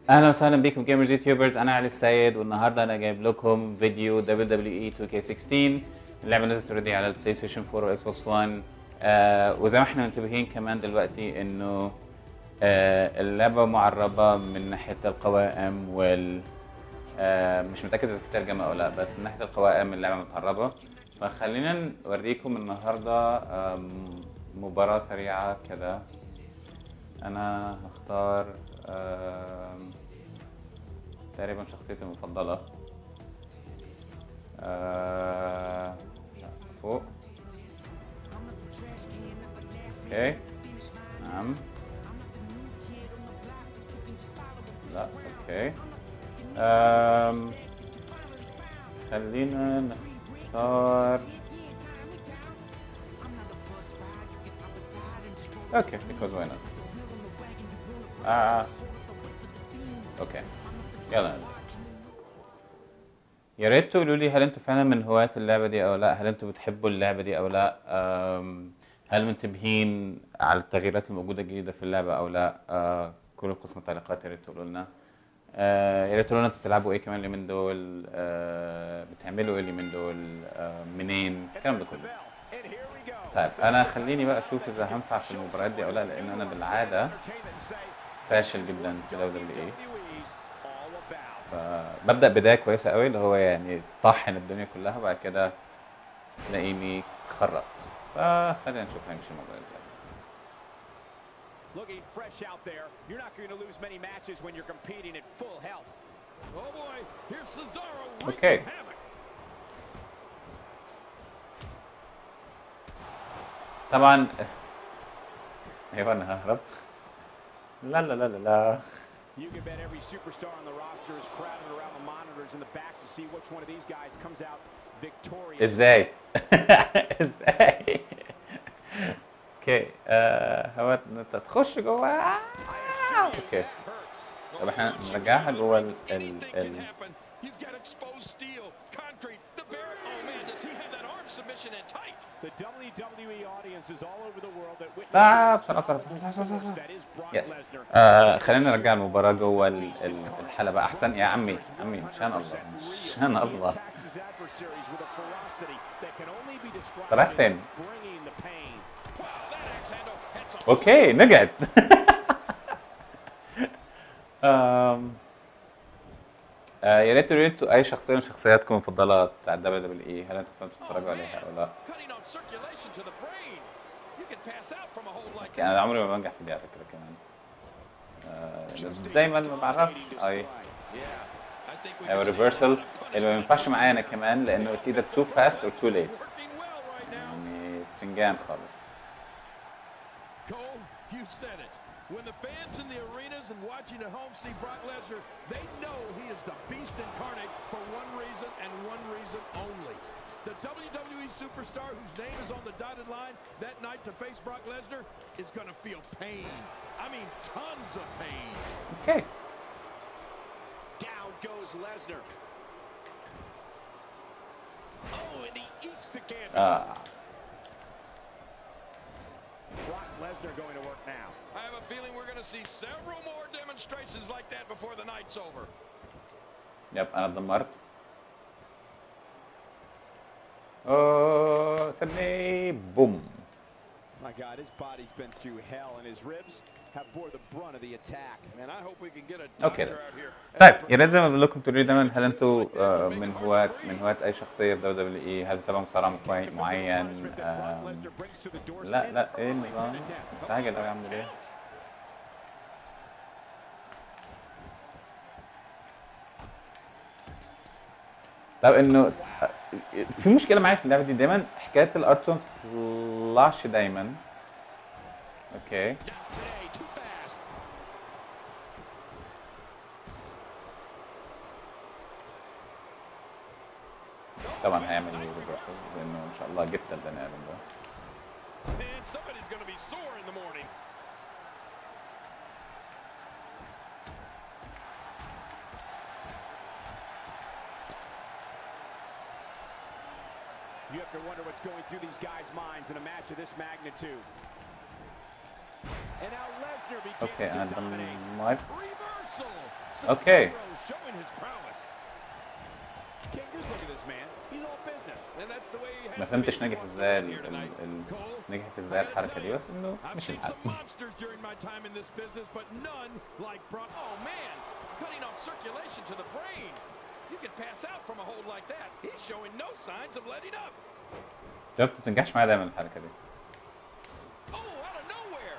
اهلا وسهلا بكم جيمرز يوتيوبرز انا علي السيد والنهارده انا جايب لكم فيديو WWE 2K16 اللعبه نزلت اوريدي على البلاي ستيشن 4 واكس بوكس 1 آه وزي ما احنا منتبهين كمان دلوقتي انه آه اللعبه معربه من ناحيه القوائم وال آه مش متاكد اذا في ترجمه او لا بس من ناحيه القوائم اللعبه متعربه فخلينا نوريكم النهارده آم، مباراه سريعه كده انا هختار آم، تقريبا شخصيتي المفضلة آه، فوق اوكي نعم لا اوكي آم، خلينا نختار اوكي because why not آه. اوكي يلا نبدأ. يا ريت تقولوا لي هل انتوا فعلا من هواة اللعبة دي او لا هل انتوا بتحبوا اللعبة دي او لا أم، هل منتبهين على التغييرات الموجودة الجديدة في اللعبة او لا أه، كله في قسم التعليقات يا ريت تقولوا لنا أه، يا ريت تقولوا لنا انتوا بتلعبوا ايه كمان اليومين دول أه، بتعملوا ايه اليومين دول أه، منين الكلام ده كله طيب انا خليني بقى اشوف اذا هنفع في المباريات دي او لا لان انا بالعاده فاشل جدا في دبليو دبليو اي فببدا بدايه كويسه قوي اللي هو يعني طحن الدنيا كلها وبعد كده تلاقيني خرفت فخلينا نشوف هيمشي الموضوع ازاي Looking fresh out there. You're not going to lose many matches when you're competing at full health. Oh boy, here's Cesaro Okay. wreaking havoc. طبعا ايوه انا ههرب لا لا لا لا لا You can bet every superstar on the roster is crowded around the monitors in the back to see which one of these guys comes out victorious. ازاي ازاي اوكي آه، هو انت تخش جوه آه، اوكي Hurts. طب احنا نرجعها جوه ال ال Anything can ال happen. You've got exposed steel, concrete, the barrel. Oh man, does he have that arm submission in tight? The WWE audience is all over the world that آه، witnesses بسرعة بسرعة بسرعة بسرعة بسرعة بسرعة that is Brock يس Lesnar. آه خلينا نرجع المباراة جوه ال- ال- الحلبة أحسن يا عمي عمي مشان الله مشان He الله attacks his adversaries with a ferocity that can only be described طب رايح as فين؟ bringing the pain. Wow, that axe handle had some أوكي نقعد آم، آه يا ريت تقولوا لي انتوا أي شخصية من شخصياتكم المفضلة بتاع الدبليو دبليو إي هل انتوا فهمتوا تتفرجوا عليها أو لا؟ cutting off circulation to the brain. You can pass out from a hold like أوكي، أنا عمري ما بنجح في دي على فكرة كمان آه دايما ما بعرفش أي Yeah, I think we أو can see ريفرسال a lot of اللي ما ينفعش معايا أنا كمان لأنه it's either too fast or too late Working well right now. يعني بتنجان خالص Cole, you said it. When the fans in the arenas and watching at home see Brock Lesnar, they know he is the beast incarnate for one reason and one reason only. The WWE superstar whose name is on the dotted line that night to face Brock Lesnar is going to feel pain. I mean, tons of pain. اوكي Down goes Lesnar. Oh, and he eats the canvas. آه Brock Lesnar going to work now. I have a feeling we're going to see several more demonstrations like that before the night's over. يب انا اتدمرت اوه سني بوم My God, his body's been through hell, and his ribs have bore the brunt of the attack. And I hope we can get a Okay, doctor then. out here. طيب يا ريت زي ما بقول لكم تقولوا لي دايما هل انتوا آه، من هواة من هواة اي شخصيه في دبليو دبليو اي هل بتتابعوا مصارع معي- معين Punishment that Brock آم، Lesnar brings to the doorstep. لا لا ايه النظام مستعجل قوي اعمل ايه طب انه في مشكله معايا في اللعبه دي دايما حكايه الارت ما بتطلعش دايما اوكي Not today, too fast. طبعا هيعمل ريفرسال لانه ان شاء الله جبت البني ادم ده Man, somebody's going to be sore in the morning. You have to wonder what's going through these guys' minds in a match of this magnitude. And now Lesnar begins اوكي انا to dominate. اتدمرت Reversal. reversal. Okay. Cesaro showing his prowess. King, just look at this man. He's all business. And that's the way he has ما to فهمتش be. نجح ازاي ال- Here ال- tonight. ال- Cole, نجحت ازاي الحركه دي بس انه I've مش seen الحل some monsters during my time in this business, but none like Brock. Oh man, cutting off circulation to the brain. You could pass out from a hold like that. He's showing no signs of letting up. شفت ما بتنجحش معايا دايما الحركه دي Oh, out of nowhere.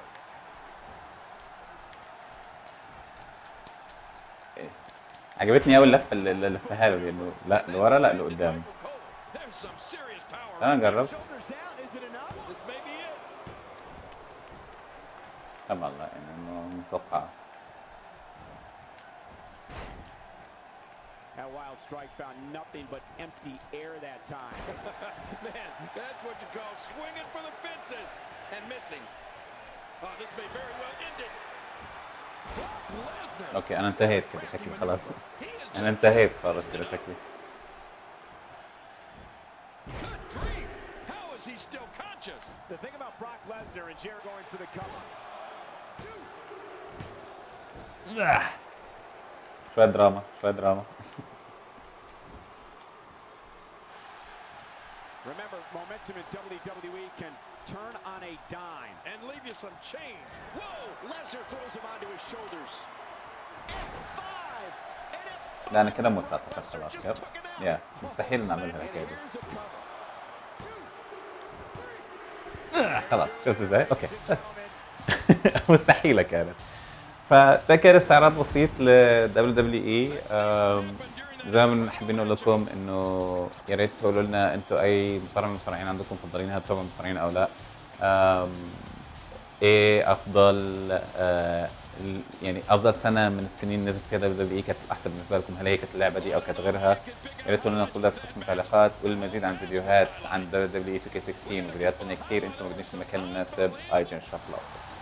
إيه. عجبتني قوي اللفه اللي اللي لفها له دي انه لا لورا لا لقدام Michael Cole. There's some serious power. انا جربت Shoulders down. Is it enough? This may be it. طبعا لا يعني انه متوقع That wild strike found nothing but empty air that time. Man, that's what you call swinging for the fences and missing. Oh, this may very well end it. Brock Lesnar. اوكي انا انتهيت كده شكلي خلاص He is انا انتهيت خلاص كده شكلي Good grief! How is he still conscious? The thing about Brock Lesnar and Jared going for the cover. شويه دراما شويه دراما Remember, momentum in WWE can turn on a dime. And leave you some change. Whoa! Lesnar throws him onto his shoulders. F5! And F5! لا انا كده مت اعتقد Lesnar خلاص just يب took him out. يا مستحيل نعملها And الحكايه دي here's a cover. خلاص شفت ازاي اوكي Ladies and بس gentlemen, مستحيله كانت فده كان استعراض بسيط ل دبليو دبليو اي زي ما حابين نقول لكم انه يا ريت تقولوا لنا انتوا اي مصارع من المصارعين عندكم مفضلين هل بتوع المصارعين او لا أم، ايه افضل آه، ال- يعني افضل سنه من السنين نزلت فيها دبليو دبليو اي كانت الاحسن بالنسبه لكم هل هي كانت اللعبه دي او كانت غيرها يا ريت تقولوا لنا كل ده في قسم التعليقات وللمزيد عن فيديوهات عن دبليو دبليو اي 2K16 وفيديوهات تانية كتير انتم موجودين في المكان المناسب اي جي ان شاء الله